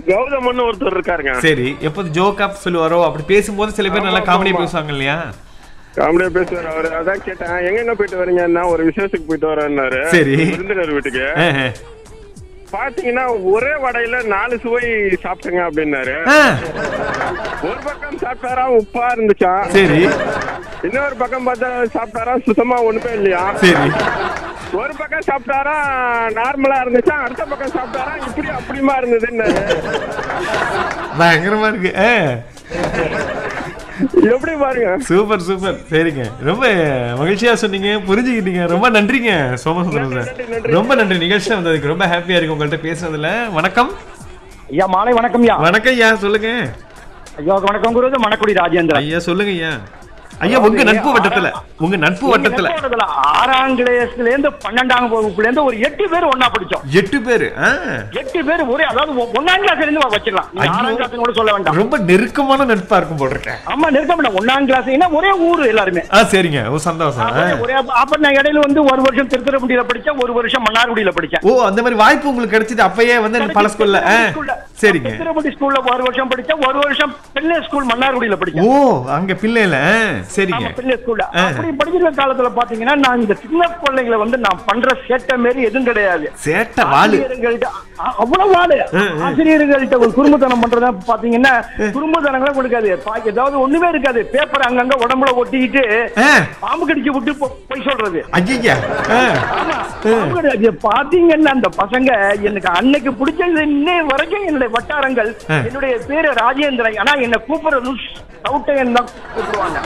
கௌதமன்னு ஒருத்தர் இருக்காருங்க சரி எப்போது ஜோக்கா சொல்லுவாரோ அப்படி பேசும்போது சில பேர் நல்லா ஆமா, காமெடியா ஆமா. பேசுவாங்க இல்லையா காமெடியா பேசுவார் அவரு அதான் கேட்டேன் எங்க போயிட்டு வரீங்கன்னா ஒரு விசேஷத்துக்கு போயிட்டு வரேன்னாரு சரி. விருந்தினர் வீட்டுக்கு ஆ, ஆ. பாத்தீங்கன்னா ஒரே வடையில நாலு சுவை சாப்பிட்டுங்க அப்படின்னாரு ஆ, ஒரு பக்கம் சாப்பிட்டாரா உப்பா இருந்துச்சான் சரி இன்னொரு பக்கம் பார்த்தா சாப்பிட்டாரா சுத்தமா ஒண்ணுமே இல்லையா சரி ஒரு பக்கம் சாப்பிட்டாரா நார்மலா இருந்துச்சா அடுத்த பக்கம் சாப்பிட்டாரா இப்படி அப்படிமா இருந்ததுன்னு பயங்கரமா இருக்கு ஆ, எப்படி பாருங்க சூப்பர் சூப்பர் சரிங்க ரொம்ப மகிழ்ச்சியா சொன்னீங்க புரிஞ்சுக்கிட்டீங்க ரொம்ப நன்றிங்க சோமசுந்தரம் நன்றி, சார் நன்றி. ரொம்ப நன்றி நிகழ்ச்சியில் வந்ததுக்கு ரொம்ப ஹாப்பியா இருக்கு உங்கள்கிட்ட பேசுனதுல வணக்கம் ஐயா மாலை வணக்கம் ஐயா வணக்கம் ஐயா சொல்லுங்க ஐயா வணக்கம் குருது மணக்குடி ராஜேந்திரன் ஐயா சொல்லுங்க ஐயா ஐயா உங்க நட்பு வட்டத்துல உங்க நட்பு வட்டத்துல எங்க நட்பு ஆறாம் கிளாஸ்ல இருந்து பன்னெண்டாம் வகுப்புல இருந்து ஒரு எட்டு பேர் ஒண்ணா படிச்சோம் எட்டு பேரு ஆ, எட்டு பேர் ஒரே அதாவது ஒ- ஒண்ணாம் கிளாஸ்ல இருந்து வச்சிடலாம் நீங்க ஐயோ. ஆறாம் கிளாஸ் கூட சொல்ல வேண்டாம் ரொம்ப நெருக்கமான நட்பா இருக்கும் போல் இருக்கேன் ஆமா நிறுத்த மாட்டோம் ஒண்ணாம் கிளாஸ் ஒரே ஊரு எல்லாருமே ஆ சரிங்க ஓ சந்தோஷம் ஆ. ஒரே- ஒரே அப்ப நான் இடையில வந்து ஒரு வருஷம் திருத்துறைப்பூண்டியில படிச்சேன் ஒரு வருஷம் மன்னார்குடியில படிச்சேன் ஓ அந்த மாதிரி வாய்ப்பு உங்களுக்கு கிடைச்சது அப்பயே வந்து எனக்கு பல ஸ்கூல்ல ஆ, சரிங்க திருப்பதி ஸ்கூல்ல ஒரு வருஷம் படிச்சேன் ஒரு வருஷம் பிள்ளை ஸ்கூல் மன்னார்குடியில படிச்சேன் ஓ அங்க பிள்ளைல ஆ, சரிங்க ஆமா, பிள்ளை ஸ்கூல்ல ஆ. அப்படி படிக்கிற காலத்துல பாத்தீங்கன்னா நான் இந்த சின்ன பிள்ளைங்களை வந்து நான் பண்ற சேட்டை மாரி எதுவும் கிடையாது சேட்டை வாளு ஆசிரியர்கள்ட்ட அ- அவ்வளவு வாழு ஆ, ஆ. ஆசிரியர்கள்ட்ட ஒரு குறும்புத்தனம் பண்றதா பாத்தீங்கன்னா குறும்புத்தனங்களே கொடுக்காது பா- ஏதாவது ஒண்ணுமே இருக்காது பேப்பர் அங்கங்க உடம்புல ஒட்டிக்கிட்டு ஆ, பாம்பு கடிச்சு விட்டு பொ- பொய் சொல்றது ஐயையா ஆ, ஆமா பாம்பு கடி- அது பாத்தீங்கன்னா அந்த பசங்க எனக்கு அன்னைக்கு பிடிச்சது இன்னை வரைக்கும் என்னுடைய வட்டாரங்கள் ஆ. என்னுடைய பேரு ராஜேந்திரன் ஆனா என்ன கூப்பிடுறது சவுட்டையன் தான் கூப்பிடுவாங்க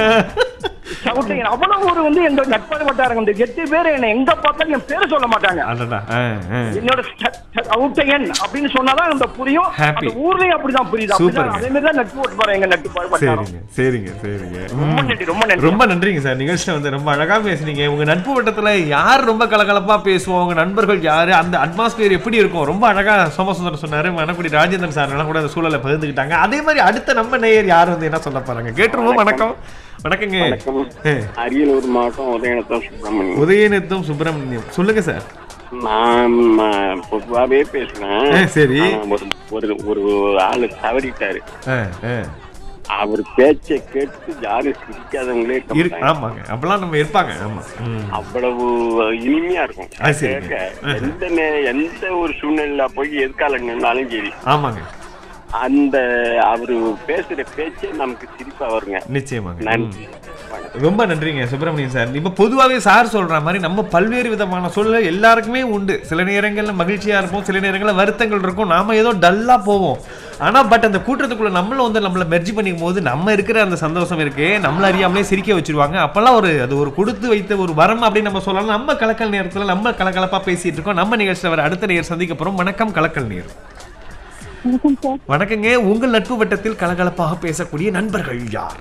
சவுட்டையன் அவ்வளவு ஒரு வந்து எங்க நட்பாடு வட்டாரங்க இந்த எட்டு பேர் என்ன எங்க பார்த்தாலும் என் பேரை சொல்ல மாட்டாங்க அடடா ஆ, ஆ. என்னோட ச- ச- சவுட்டையன் அப்படின்னு சொன்னாதான் அந்த புரியும் Happy. அந்த ஊர்லயும் அப்படிதான் புரியுது அப்படிதான் சூப்பருங்க. அதே மாதிரி தான் நட்பு வட்டாரம் எங்க நட்பு வட்டாரம் சரிங்க சரிங்க சரிங்க ரொம்ப ம். நன்றி ரொம்ப நன்றி ரொம்ப நன்றிங்க சார் நிகழ்ச்சியில வந்து ரொம்ப அழகா பேசுனீங்க உங்க நட்பு வட்டத்துல யார் ரொம்ப கலகலப்பா பேசுவோம் உங்க நண்பர்கள் யாரு அந்த அட்மாஸ்பியர் எப்படி இருக்கும் ரொம்ப அழகா சோமசுந்தரம் சொன்னாரு மணக்குடி ராஜேந்திரன் சார் எல்லாம் கூட அந்த சூழலை பகிர்ந்துக்கிட்டாங்க அதே மாதிரி அடுத்த நம்ம நேயர் யார் வந்து என்ன சொல்ல போறாங்க கேட்டுருவோம் வணக்கம் வணக்கங்க வணக்கம் ஆ. அரியலூர் மாவட்டம் உதயநத்தம் சுப்பிரமணியம் உதயநித்தம் சுப்பிரமணியம் சொல்லுங்க சார் நான் ம- பொதுவாவே பேசுறேன் ஆ, சரி. ஆனா, ஒரு ஒரு ஒரு ஆளு தவறிட்டாரு ஆ, ஆ. அவர் பேச்சை கேட்டு யாரும் சிரிக்காதவங்களே இருக்க இருக்கு மாட்டாங்க. ஆமாங்க அப்பெல்லாம் நம்ம இருப்பாங்க ஆமா ம். அவ்வளவு இனிமையா இருக்கும் ஆ, சரிங்க. கேட்க எந்த நே- எந்த ஒரு சூழ்நிலையில போய் எதுக்கால நின்னாலும் சரி ஆமாங்க அந்த அவரு பேசுற பேச்சே நமக்கு சிரிப்பா வருங்க நிச்சயமாங்க ம். நன்றி வணக்கம். ரொம்ப நன்றிங்க சுப்பிரமணியன் சார் இப்ப பொதுவாகவே சார் சொல்ற மாதிரி நம்ம பல்வேறு விதமான சூழல் எல்லாருக்குமே உண்டு சில நேரங்கள்ல மகிழ்ச்சியா இருப்போம் சில நேரங்கள்ல வருத்தங்கள் இருக்கும் நாம ஏதோ டல்லா போவோம் ஆனா பட் அந்த கூட்டத்துக்குள்ள நம்மளும் வந்து நம்மள மெர்ஜி பண்ணிக்கும் போது நம்ம இருக்கிற அந்த சந்தோஷம் இருக்கே நம்மள அறியாமலே சிரிக்க வச்சிருவாங்க அப்பெல்லாம் ஒரு அது ஒரு கொடுத்து வைத்த ஒரு வரம் அப்படின்னு நம்ம சொல்லலாம் நம்ம கலக்கல் நேரத்துல நம்ம கலகலப்பா பேசிட்டு இருக்கோம் நம்ம நிகழ்ச்சியில் வர அடுத்த நேர் சந்திக்க போறோம் வணக்கம் கலக்கல் நேர் வணக்கம் சார் வணக்கங்க உங்கள் நட்பு வட்டத்தில் கலகலப்பாக பேசக்கூடிய நண்பர்கள் யார்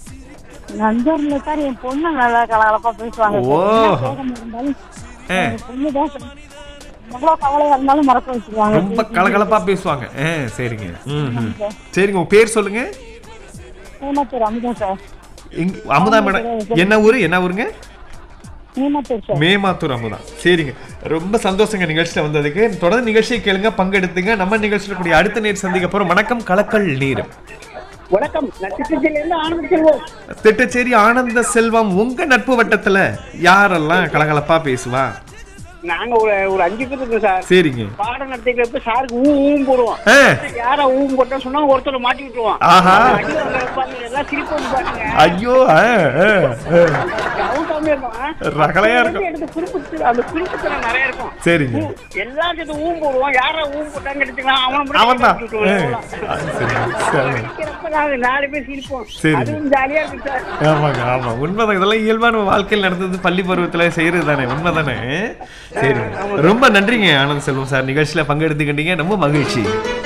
நண்பர்ல சார் என் பொண்ணு நல்லா கலகலப்பா பேசுவாங்க ஓ. சார். என்ன சோகம் இருந்தாலும் ஆ. என் பொண்ணு தான் சார். எவ்வளவு கவலையா இருந்தாலும் மறக்க வச்சிருவாங்க ரொம்ப கலகலப்பா பேசுவாங்க ஆ, சரிங்க ம், ம். சரிங்க உங்க பேர் சொல்லுங்க ஏமாத்தூர் அமுதா சார் இங்க அமுதா மேடம் என்ன ஊரு என்ன ஊருங்க ஏமாத்தூர் சார் மேமாத்தூர் அமுதா சரிங்க ரொம்ப சந்தோஷங்க நிகழ்ச்சியில வந்ததுக்கு தொடர்ந்து நிகழ்ச்சியை கேளுங்க பங்கெடுத்துங்க நம்ம நிகழ்ச்சியில கூடிய அடுத்த நேர் சந்திக்க போறோம் வணக்கம் கலக்கல் நீர் வணக்கம் நட்சத்திரத்திலிருந்து ஆனந்த செல்வம் திட்டச்சேரி ஆனந்த செல்வம் உங்க நட்பு வட்டத்துல யாரெல்லாம் கலகலப்பா பேசுவா நாங்க ஒரு ஒரு அஞ்சு பேர் இருக்கோம் சார் சரிங்க பாடம் நடத்திக்கிறப்ப சாருக்கு ஊ ஊம் போடுவோம் ஆ, யாரா ஊம் போட்டா சொன்னா ஒருத்தர் மாட்டி விட்டுருவோம் ஆஹா அடி வாங்க வைப்பாங்க, எல்லாம் சிரிப்பு வந்து பாருங்க ஐயோ ஆ, ஆ, ஆ. கவுண்டாமே இருக்கும் ரகளையா இருக்கும். எடுத்து குறிப்பு அந்த குறிப்புத்தனம் நிறைய இருக்கும் சரிங்க எல்லாத்துக்கும் ஊம் போடுவோம் யாரா ஊம் போட்டாங்க எடுத்துக்கலாம் அவனை மட்டும் அவன் தான் மாட்டி விட்டுருவோம், அவ்வளவுதான். சரிங்க சரி அடிக்கிறப்ப நாங்க நாலு பேர் சிரிப்போம் சரி. அதுவும் ஜாலியா இருக்கு சார் ஆமாங்க ஆமா உண்மைதான் இதெல்லாம் இயல்பான வாழ்க்கையில் நடந்தது பள்ளி பருவத்துல செய்யறது தானே உண்மைதானே சரிங்க ரொம்ப நன்றிங்க ஆனந்த் செல்வம் சார் நிகழ்ச்சியில பங்கெடுத்துக்கிட்டீங்க ரொம்ப மகிழ்ச்சி